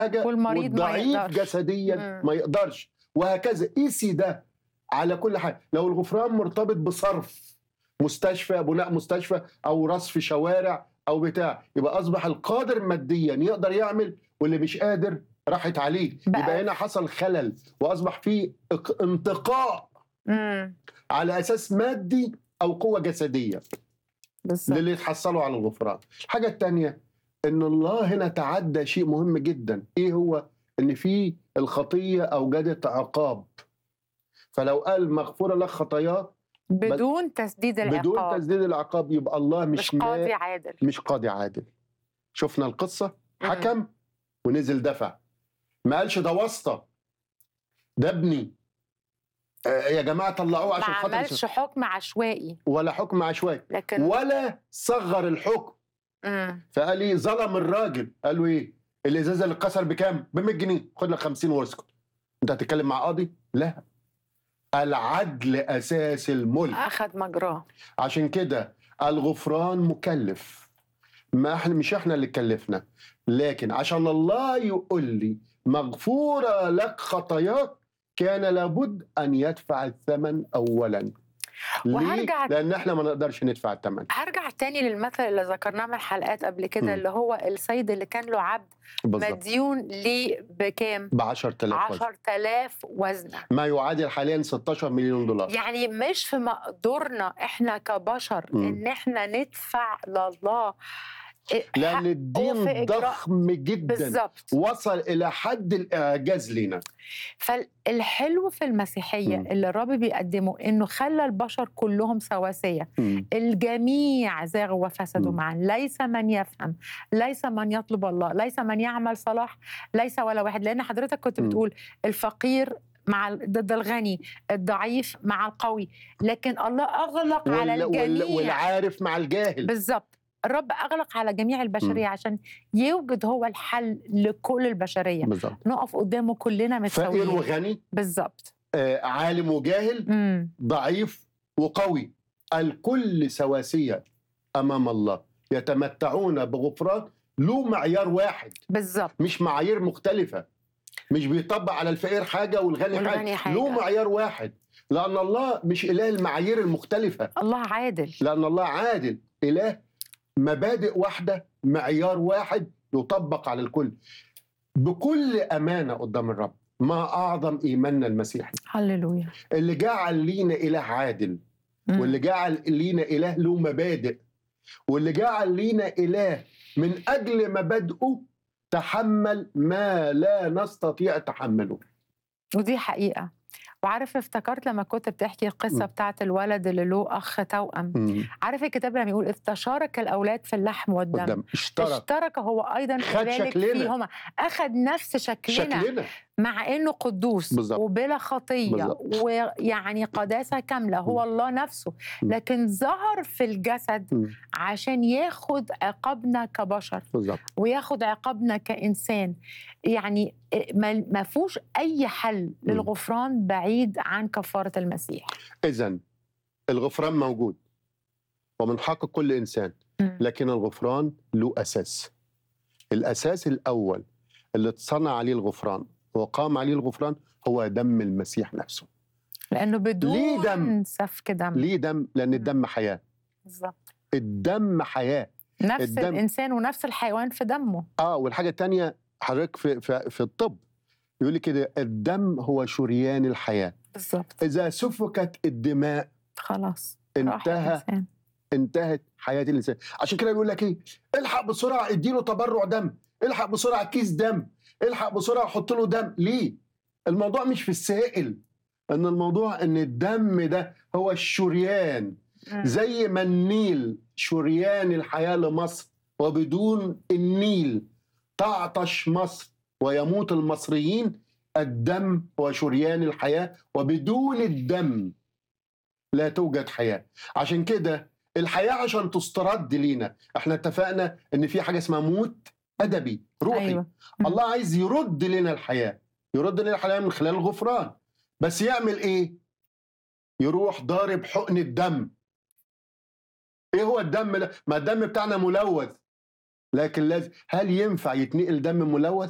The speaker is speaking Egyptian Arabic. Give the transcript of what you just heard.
حاجه والمريض ما والضعيف يقدرش. جسديا مم. ما يقدرش وهكذا قيسي ده على كل حاجه لو الغفران مرتبط بصرف مستشفى بناء مستشفى او رصف شوارع او بتاع يبقى اصبح القادر ماديا يقدر يعمل واللي مش قادر راحت عليه بقى- يبقى هنا حصل خلل واصبح في اق- انتقاء امم على اساس مادي او قوه جسديه بالظبط للي يتحصلوا على الغفران الحاجة الثانية ان الله هنا تعدى شيء مهم جدا ايه هو ان في الخطية اوجدت عقاب فلو قال مغفورة لك خطاياك بدون تسديد العقاب بدون تسديد العقاب يبقى الله مش مش ما- قاضي عادل مش قاضي عادل شفنا القصة مم. حكم ونزل دفع ما قالش ده واسطة ده ابني آه يا جماعة طلعوه ما عشان خاطر عملش حكم عشوائي ولا حكم عشوائي لكن ولا صغر الحكم مم. فقال لي ظلم الراجل قال له ايه الازازه اللي اتكسر بكام ب 100 جنيه خد لك 50 واسكت انت هتتكلم مع قاضي لا العدل اساس الملك اخذ مجراه عشان كده الغفران مكلف ما احنا مش احنا اللي كلفنا لكن عشان الله يقول لي مغفوره لك خطاياك كان لابد ان يدفع الثمن اولا ليه؟ وهرجع- لان احنا ما نقدرش ندفع الثمن هرجع تاني للمثل اللي ذكرناه من حلقات قبل كده مم. اللي هو السيد اللي كان له عبد بالظبط مديون ليه بكام؟ ب 10000 وزن. 10000 وزنه ما يعادل حاليا 16 مليون دولار يعني مش في مقدورنا احنا كبشر مم. ان احنا ندفع لله لان حقه في الدين إجراء- ضخم جدا بالظبط وصل الى حد الاعجاز لنا فالحلو في المسيحيه مم. اللي الرب بيقدمه انه خلى البشر كلهم سواسيه مم. الجميع زاغوا وفسدوا مم. معا ليس من يفهم ليس من يطلب الله ليس من يعمل صلاح ليس ولا واحد لان حضرتك كنت مم. بتقول الفقير مع ال- ضد الغني الضعيف مع القوي لكن الله اغلق على وال- وال- الجميع والعارف مع الجاهل بالظبط الرب اغلق على جميع البشريه عشان يوجد هو الحل لكل البشريه بالظبط نقف قدامه كلنا فقير متساويين وغني بالظبط آه عالم وجاهل امم ضعيف وقوي الكل سواسية أمام الله يتمتعون بغفران له معيار واحد بالظبط مش معايير مختلفة مش بيطبق على الفقير حاجة والغني, والغني حاجة. له حاجة. معيار واحد لأن الله مش إله المعايير المختلفة الله عادل لأن الله عادل إله مبادئ واحدة معيار واحد يطبق على الكل بكل أمانة قدام الرب ما أعظم إيماننا المسيحي هللويا اللي جعل لينا إله عادل مم. واللي جعل لينا إله له مبادئ واللي جعل لينا إله من أجل مبادئه تحمل ما لا نستطيع تحمله ودي حقيقة وعارف افتكرت لما كنت بتحكي القصة مم. بتاعت الولد اللي له أخ توأم عارف الكتاب لما يقول إذ تشارك الأولاد في اللحم والدم قدام اشترك اشترك هو أيضا خد كذلك شكلنا. فيهما أخذ نفس شكلنا, شكلنا مع إنه قدوس بالظبط. وبلا خطية بالظبط. ويعني قداسة كاملة هو مم. الله نفسه مم. لكن ظهر في الجسد مم. عشان ياخد عقابنا كبشر بالظبط وياخد عقابنا كإنسان يعني ما ما فيهوش أي حل للغفران بعيد عن كفارة المسيح إذا الغفران موجود ومن حق كل إنسان مم. لكن الغفران له أساس الأساس الأول اللي اتصنع عليه الغفران وقام عليه الغفران هو دم المسيح نفسه لأنه بدون ليه دم؟ سفك دم ليه دم؟ لأن الدم حياة بالظبط الدم حياة نفس الدم. الإنسان ونفس الحيوان في دمه اه والحاجة التانية حضرتك في, في, في الطب يقول لي كده الدم هو شريان الحياة بالظبط إذا سفكت الدماء خلاص راح انتهى الإنسان. انتهت حياة الإنسان عشان كده بيقول لك إيه الحق بسرعة اديله تبرع دم الحق بسرعة كيس دم الحق بسرعة حط له دم ليه الموضوع مش في السائل ان الموضوع ان الدم ده هو الشريان مم. زي ما النيل شريان الحياة لمصر وبدون النيل تعطش مصر ويموت المصريين الدم هو شريان الحياة وبدون الدم لا توجد حياة عشان كده الحياة عشان تسترد لينا احنا اتفقنا ان في حاجة اسمها موت أدبي روحي أيوة. مم. الله عايز يرد لنا الحياة يرد لنا الحياة من خلال الغفران بس يعمل ايه يروح ضارب حقن الدم ايه هو الدم ده ما الدم بتاعنا ملوث لكن لازم هل ينفع يتنقل دم ملوث